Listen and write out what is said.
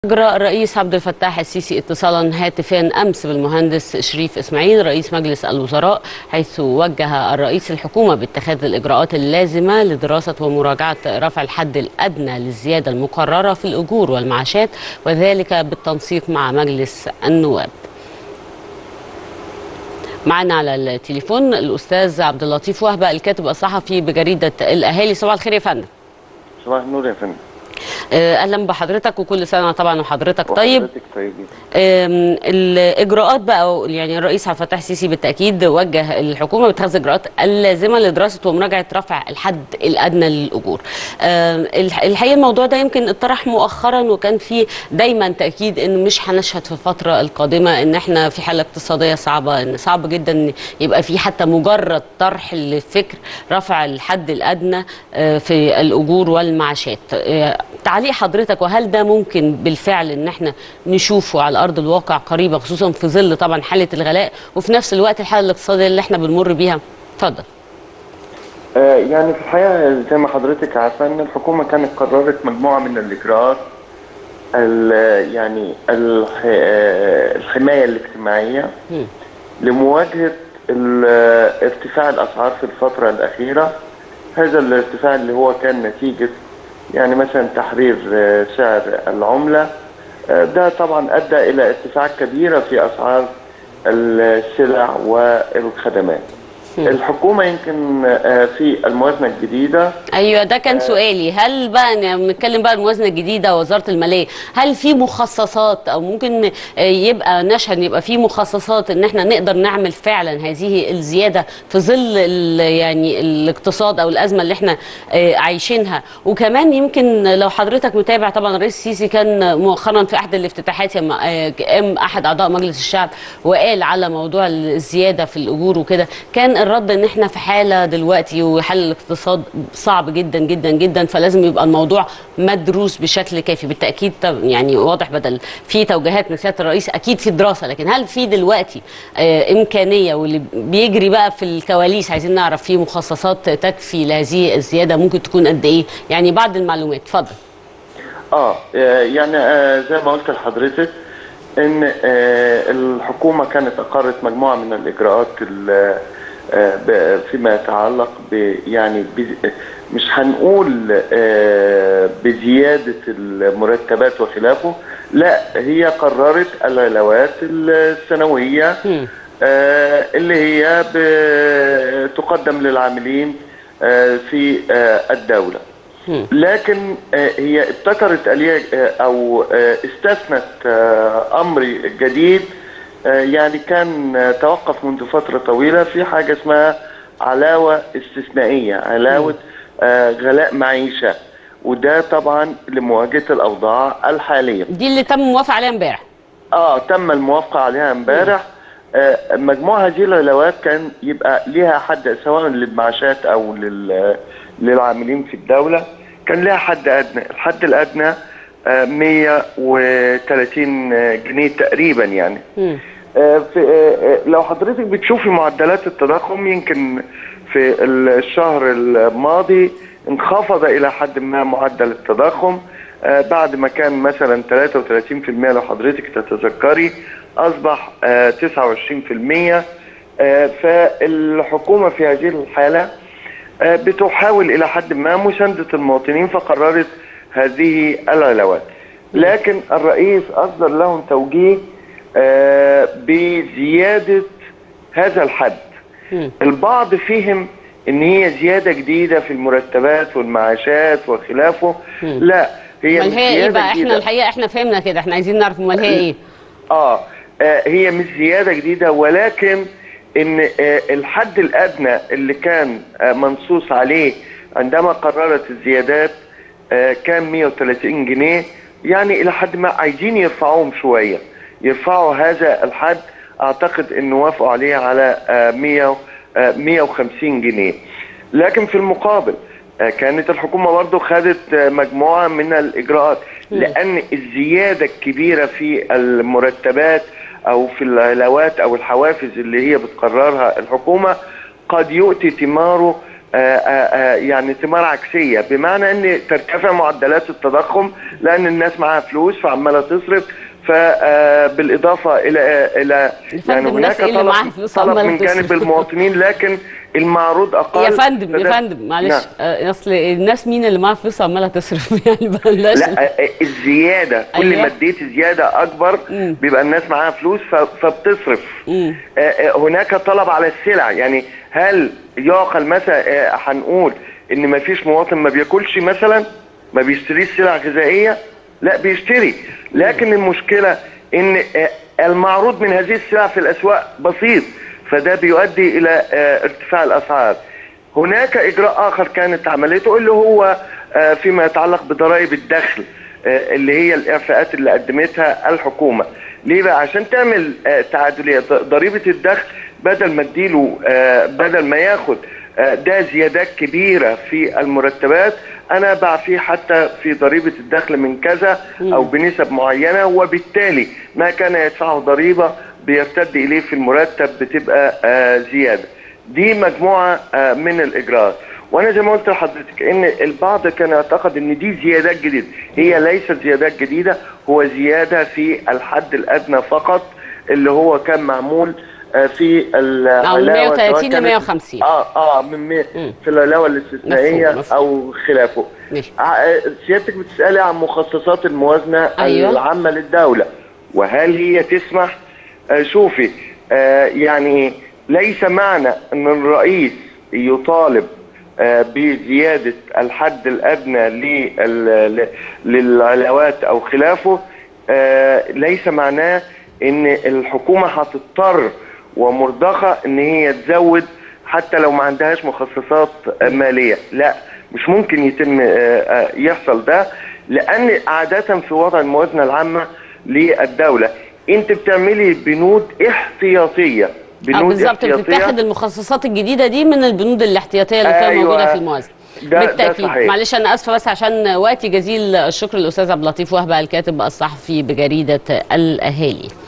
أجرى الرئيس عبد الفتاح السيسي اتصالا هاتفيا أمس بالمهندس شريف إسماعيل رئيس مجلس الوزراء حيث وجه الرئيس الحكومة باتخاذ الإجراءات اللازمة لدراسة ومراجعة رفع الحد الأدنى للزيادة المقررة في الأجور والمعاشات وذلك بالتنسيق مع مجلس النواب معنا على التليفون الأستاذ عبد اللطيف وهبة الكاتب الصحفي بجريدة الأهالي صباح الخير يا فندم صباح النور يا فندم آه، اهلا بحضرتك وكل سنه طبعا وحضرتك طيب وحضرتك طيبين آم، الاجراءات بقى يعني الرئيس عبد الفتاح السيسي بالتاكيد وجه الحكومه باتخاذ الاجراءات اللازمه لدراسه ومراجعه رفع الحد الادنى للاجور. آم، الح- الحقيقه الموضوع ده يمكن اتطرح مؤخرا وكان في دايما تاكيد ان مش هنشهد في الفتره القادمه ان احنا في حاله اقتصاديه صعبه ان صعب جدا ان يبقى في حتى مجرد طرح لفكر رفع الحد الادنى آه، في الاجور والمعاشات. آه، تعليق حضرتك وهل ده ممكن بالفعل ان احنا نشوفه على ارض الواقع قريبا خصوصا في ظل طبعا حاله الغلاء وفي نفس الوقت الحاله الاقتصاديه اللي احنا بنمر بيها اتفضل آه يعني في الحقيقه زي ما حضرتك عارفه ان الحكومه كانت قررت مجموعه من الاجراءات ال- يعني الح- آه، الحمايه الاجتماعيه مم. لمواجهه ال- ارتفاع الاسعار في الفتره الاخيره هذا الارتفاع اللي هو كان نتيجه يعني مثلا تحرير آه، سعر العمله آه، ده طبعا ادى الى ارتفاعات كبيره في اسعار السلع والخدمات الحكومه يمكن آه، في الموازنه الجديده ايوه ده كان سؤالي هل بقى ن- نتكلم بقى الموازنه الجديده وزاره الماليه هل في مخصصات او ممكن آه، يبقى نشهد إن يبقى في مخصصات ان احنا نقدر نعمل فعلا هذه الزياده في ظل ال- يعني الاقتصاد او الازمه اللي احنا آه، عايشينها وكمان يمكن لو حضرتك متابع طبعا الرئيس السيسي كان مؤخرا في احد الافتتاحات لما آه، قام احد اعضاء مجلس الشعب وقال على موضوع الزياده في الاجور وكده كان الرد ان احنا في حاله دلوقتي وحال الاقتصاد صعب جدا جدا جدا فلازم يبقى الموضوع مدروس بشكل كافي بالتاكيد طب- يعني واضح بدل في توجيهات من سياده الرئيس اكيد في دراسه لكن هل في دلوقتي آه، امكانيه واللي بيجري بقى في الكواليس عايزين نعرف في مخصصات تكفي لهذه الزياده ممكن تكون قد ايه يعني بعض المعلومات اتفضل اه آه، يعني آه، زي ما قلت لحضرتك ان آه، الحكومه كانت اقرت مجموعه من الاجراءات ال- آه، ب- فيما يتعلق ب يعني ب- مش هنقول آه، بزياده المرتبات وخلافه لا هي قررت العلاوات السنويه مم. آه، اللي هي ب- تقدم للعاملين آه، في آه، الدوله مم. لكن آه، هي ابتكرت آلية آه، او آه، استثنت آه، امر جديد آه، يعني كان آه، توقف منذ فتره طويله في حاجه اسمها علاوه استثنائيه علاوه آه، غلاء معيشه وده طبعا لمواجهه الاوضاع الحاليه دي اللي تم موافقه عليها امبارح اه تم الموافقه عليها امبارح آه مجموعه هذه العلاوات كان يبقى ليها حد سواء للمعاشات او لل للعاملين في الدوله كان لها حد ادنى الحد الادنى آه 130 جنيه تقريبا يعني مم. آه، في آه، آه، لو حضرتك بتشوفي معدلات التضخم يمكن في الشهر الماضي انخفض الى حد ما معدل التضخم آه، بعد ما كان مثلا 33% لو حضرتك تتذكري اصبح آه، 29% آه، فالحكومه في هذه الحاله آه، بتحاول الى حد ما مسانده المواطنين فقررت هذه العلاوات لكن الرئيس اصدر لهم توجيه آه، بزياده هذا الحد مم. البعض فهم ان هي زياده جديده في المرتبات والمعاشات وخلافه مم. لا هي امال مش هي ايه زيادة بقى احنا جديدة. الحقيقه احنا فهمنا كده احنا عايزين نعرف امال هي ايه آه. اه هي مش زياده جديده ولكن ان آه الحد الادنى اللي كان آه منصوص عليه عندما قررت الزيادات آه كان 130 جنيه يعني الى حد ما عايزين يرفعوهم شويه يرفعوا هذا الحد اعتقد انه وافقوا عليه على آه 100 آه 150 جنيه لكن في المقابل آه، كانت الحكومة برضو خدت آه، مجموعة من الإجراءات لأن الزيادة الكبيرة في المرتبات أو في العلاوات أو الحوافز اللي هي بتقررها الحكومة قد يؤتي ثماره آه، آه، آه، يعني ثمار عكسيه بمعنى ان ترتفع معدلات التضخم لان الناس معاها فلوس فعماله تصرف فبالاضافه الى الى يا فندم، الناس اللي معاها فلوس طلب عمالة من جانب تصرف. المواطنين لكن المعروض اقل يا فندم يا فده- فندم معلش نعم. آه، اصل الناس مين اللي معاها فلوس عماله تصرف يعني بلاش لا آه، الزياده كل أيوة. ما اديت زياده اكبر مم. بيبقى الناس معاها فلوس ف- فبتصرف مم. آه، آه، هناك طلب على السلع يعني هل يعقل مثلا آه، هنقول ان ما فيش مواطن ما بياكلش مثلا ما بيشتريش سلع غذائيه لا بيشتري لكن المشكله ان آه، المعروض من هذه السلع في الاسواق بسيط فده بيؤدي الى آه، ارتفاع الاسعار هناك اجراء اخر كانت عملته اللي هو آه، فيما يتعلق بضرائب الدخل آه، اللي هي الاعفاءات اللي قدمتها الحكومه ليه بقى عشان تعمل آه، تعادليه ض- ضريبه الدخل بدل ما اديله آه، بدل ما ياخد آه، ده زيادات كبيره في المرتبات انا بعفيه حتى في ضريبه الدخل من كذا او بنسب معينه وبالتالي ما كان يدفعه ضريبه بيرتد اليه في المرتب بتبقى آه، زياده دي مجموعه آه، من الاجراءات وانا زي ما قلت لحضرتك ان البعض كان يعتقد ان دي زيادات جديده هي ليست زيادات جديده هو زياده في الحد الادنى فقط اللي هو كان معمول آه، في العلاوه 130 سواء ل كانت- 150. اه اه من مي... مم. في العلاوه الاستثنائيه مفهوم، مفهوم. او خلافه ماشي. ع- سيادتك بتسالي عن مخصصات الموازنه أيوة. العامه للدوله وهل هي تسمح آه شوفي آه يعني ليس معنى ان الرئيس يطالب آه بزياده الحد الادنى لل- ل- للعلاوات او خلافه آه ليس معناه ان الحكومه هتضطر ومرضخه ان هي تزود حتى لو ما عندهاش مخصصات آه، ماليه لا مش ممكن يتم آه، آه، يحصل ده لان عاده في وضع الموازنه العامه للدوله انت بتعملي بنود احتياطيه اه بنود بالظبط بتتاخد المخصصات الجديده دي من البنود الاحتياطيه اللي بتبقى أيوة. موجوده في الموازنه ده- ده بالتاكيد صحيح. معلش انا اسفه بس عشان وقتي جزيل الشكر الاستاذ عبد اللطيف وهبه الكاتب الصحفي بجريده الاهالي